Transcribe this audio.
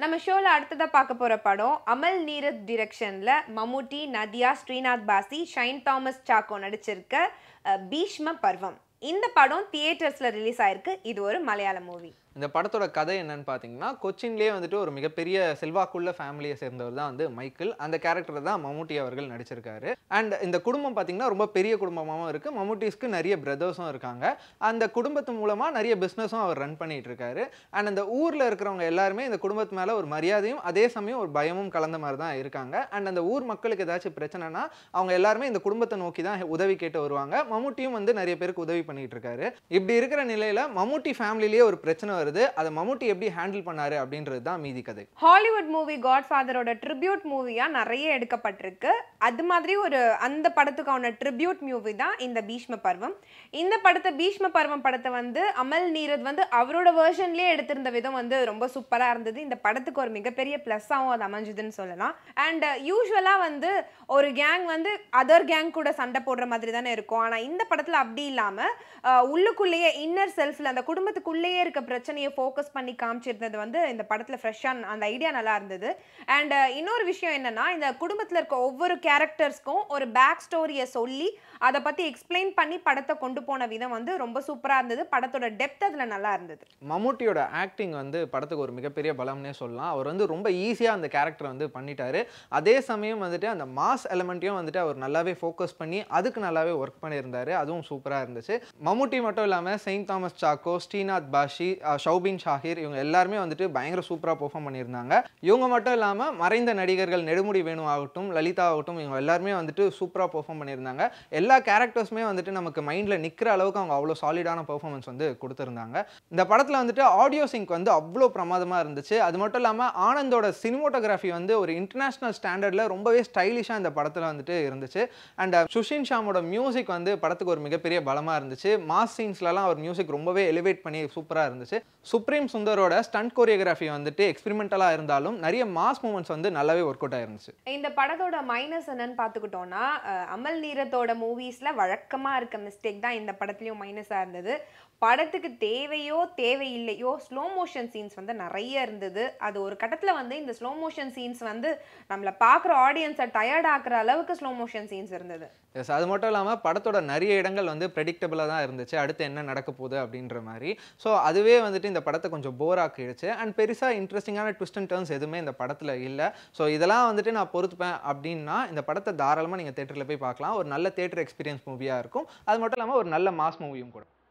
நம்ம ஷோல அடுத்ததா பார்க்க போற படம் அமல் நீரத் டிரெக்ஷன்ல மம்முட்டி நதியா ஸ்ரீநாத் பாசி ஷைன் தாமஸ் சாக்கோ நடிச்சிருக்க அஹ், பீஷ்ம பர்வம் இந்த படம் தியேட்டர்ஸ்ல ரிலீஸ் ஆயிருக்கு இது ஒரு மலையாள மூவி இந்த படத்தோட கதை என்னன்னு பார்த்தீங்கன்னா கொச்சின்லேயே வந்துட்டு ஒரு மிகப்பெரிய செல்வாக்குள்ள ஃபேமிலியை சேர்ந்தவர் தான் வந்து மைக்கேல் அந்த கேரக்டர் தான் மம்முட்டி அவர்கள் நடிச்சிருக்காரு அண்ட் இந்த குடும்பம் பார்த்தீங்கன்னா ரொம்ப பெரிய குடும்பமாகவும் இருக்குது மம்முட்டிஸ்க்கு நிறைய பிரதர்ஸும் இருக்காங்க அந்த குடும்பத்து மூலமாக நிறைய பிஸ்னஸும் அவர் ரன் பண்ணிட்டு இருக்காரு அண்ட் அந்த ஊரில் இருக்கிறவங்க எல்லாருமே இந்த குடும்பத்து மேலே ஒரு மரியாதையும் அதே சமயம் ஒரு பயமும் கலந்த மாதிரி தான் இருக்காங்க அண்ட் அந்த ஊர் மக்களுக்கு ஏதாச்சும் பிரச்சனைனா அவங்க எல்லாருமே இந்த குடும்பத்தை நோக்கி தான் உதவி கேட்டு வருவாங்க மம்முட்டியும் வந்து நிறைய பேருக்கு உதவி பண்ணிட்டு இருக்காரு இப்படி இருக்கிற நிலையில மம்முட்டி ஃபேமிலிலேயே ஒரு பிரச்சனை வருது அதை மம்முட்டி எப்படி ஹேண்டில் பண்ணாரு அப்படின்றது தான் மீதி கதை ஹாலிவுட் மூவி காட் ஃபாதரோட ட்ரிபியூட் மூவியா நிறைய எடுக்கப்பட்டிருக்கு அது மாதிரி ஒரு அந்த படத்துக்கான ட்ரிபியூட் மூவி தான் இந்த பீஷ்ம பர்வம் இந்த படத்தை பீஷ்ம பர்வம் படத்தை வந்து அமல் நீரத் வந்து அவரோட வேர்ஷன்லேயே எடுத்திருந்த விதம் வந்து ரொம்ப சூப்பராக இருந்தது இந்த படத்துக்கு ஒரு மிகப்பெரிய ப்ளஸ்ஸாகவும் அது அமைஞ்சுதுன்னு சொல்லலாம் அண்ட் யூஸ்வலாக வந்து ஒரு கேங் வந்து அதர் கேங் கூட சண்டை போடுற மாதிரி தானே இருக்கும் ஆனால் இந்த படத்தில் அப்படி இல்லாமல் உள்ளுக்குள்ளேயே இன்னர் செல்ஃபில் அந்த குடும்பத்துக்குள்ளேயே இருக்க பிரச்சனையை ஃபோக்கஸ் பண்ணி காமிச்சிருந்தது வந்து இந்த படத்தில் ஃப்ரெஷ்ஷாக அந்த ஐடியா நல்லா இருந்தது அண்ட் இன்னொரு விஷயம் என்னன்னா இந்த குடும்பத்தில் இருக்க ஒவ்வொரு கேரக்டர்ஸ்க்கும் ஒரு பேக் ஸ்டோரியை சொல்லி அதை பற்றி எக்ஸ்பிளைன் பண்ணி படத்தை கொண்டு போன விதம் வந்து ரொம்ப சூப்பராக இருந்தது படத்தோட டெப்த் அதில் நல்லா இருந்தது மம்முட்டியோட ஆக்டிங் வந்து படத்துக்கு ஒரு மிகப்பெரிய பலம்னே சொல்லலாம் அவர் வந்து ரொம்ப ஈஸியாக அந்த கேரக்டர் வந்து பண்ணிட்டாரு அதே சமயம் வந்துட்டு அந்த மாஸ் எலமெண்ட்டையும் வந்துட்டு அவர் நல்லாவே ஃபோக்கஸ் பண்ணி அதுக்கு நல்லாவே ஒர்க் பண்ணியிருந்தாரு அதுவும் சூப்பராக இருந்துச்சு மம்முட்டி மட்டும் இல்லாமல் செயின்ட் தாமஸ் சாக்கோ ஸ்ரீநாத் பாஷி அஹ், ஷௌபின் ஷாஹிர் இவங்க எல்லாருமே வந்துட்டு பயங்கர சூப்பராக பெர்ஃபார்ம் பண்ணியிருந்தாங்க இவங்க மட்டும் இல்லாமல் மறைந்த நடிகர்கள் நெடுமுடி வேணு ஆகட்டும் லலிதா ஆகட்டும் இவங்க எல்லாருமே வந்துட்டு சூப்பராக பெர்ஃபார்ம் பண்ணியிருந்தாங்க எல்லா கேரக்டர்ஸுமே வந்துட்டு நமக்கு மைண்டில் நிற்கிற அளவுக்கு அவங்க அவ்வளோ சாலிடான பெர்ஃபார்மன்ஸ் வந்து கொடுத்துருந்தாங்க இந்த படத்தில் வந்துட்டு ஆடியோ சிங்க் வந்து அவ்வளோ பிரமாதமாக இருந்துச்சு அது மட்டும் இல்லாமல் ஆனந்தோட சினிமோட்டோகிராஃபி வந்து ஒரு இன்டர்நேஷ்னல் ஸ்டாண்டர்டில் ரொம்பவே ஸ்டைலிஷாக இந்த படத்தில் வந்துட்டு இருந்துச்சு அண்ட் சுஷின் ஷாமோட மியூசிக் வந்து படத்துக்கு ஒரு மிகப்பெரிய பலமாக இருந்துச்சு மாஸ் சீன்ஸ்லலாம் அவர் மியூசிக் ரொம்பவே எலிவேட் பண்ணி சூப்பராக இருந்துச்சு சுப்ரீம் சுந்தரோட ஸ்டண்ட் கோரியோகிராஃபி வந்துட்டு எக்ஸ்பெரிமெண்டலாக இருந்தாலும் நிறைய மாஸ் மூமெண்ட்ஸ் வந்து நல்லாவே ஒர்க் அவுட் ஆயிருந்துச்சு இந்த படத்தோட மைனஸ் என்னன்னு பார்த்துக்கிட்டோம்னா அஹ், அமல் நீரத்தோட மூவிஸில் வழக்கமாக இருக்க மிஸ்டேக் தான் இந்த படத்துலையும் மைனஸாக இருந்தது படத்துக்கு தேவையோ தேவையில்லையோ ஸ்லோ மோஷன் சீன்ஸ் வந்து நிறைய இருந்தது அது ஒரு கட்டத்தில் வந்து இந்த ஸ்லோ மோஷன் சீன்ஸ் வந்து நம்மளை பார்க்குற ஆடியன்ஸை டயர்ட் ஆக்குற அளவுக்கு ஸ்லோ மோஷன் சீன்ஸ் இருந்தது எஸ் அது மட்டும் இல்லாமல் படத்தோட நிறைய இடங்கள் வந்து ப்ரெடிக்டபிளாக தான் இருந்துச்சு அடுத்து என்ன நடக்க போகுது அப்படின்ற மாதிரி ஸோ அதுவே வந்துட்டு இந்த படத்தை கொஞ்சம் போர் ஆக்கிடுச்சு அண்ட் பெருசாக இன்ட்ரெஸ்டிங்கான ட்விஸ்ட் அண்ட் டர்ன்ஸ் எதுவுமே இந்த படத்தில் இல்லை ஸோ இதெல்லாம் வந்துட்டு நான் பொறுத்துப்பேன் அப்படின்னா இந்த படத்தை தாராளமாக நீங்கள் தேட்டரில் போய் பார்க்கலாம் ஒரு நல்ல தேட்டர் எக்ஸ்பீரியன்ஸ் மூவியாக இருக்கும் அது மட்டும் இல்லாமல் ஒரு நல்ல மாஸ் மூவியும் கூட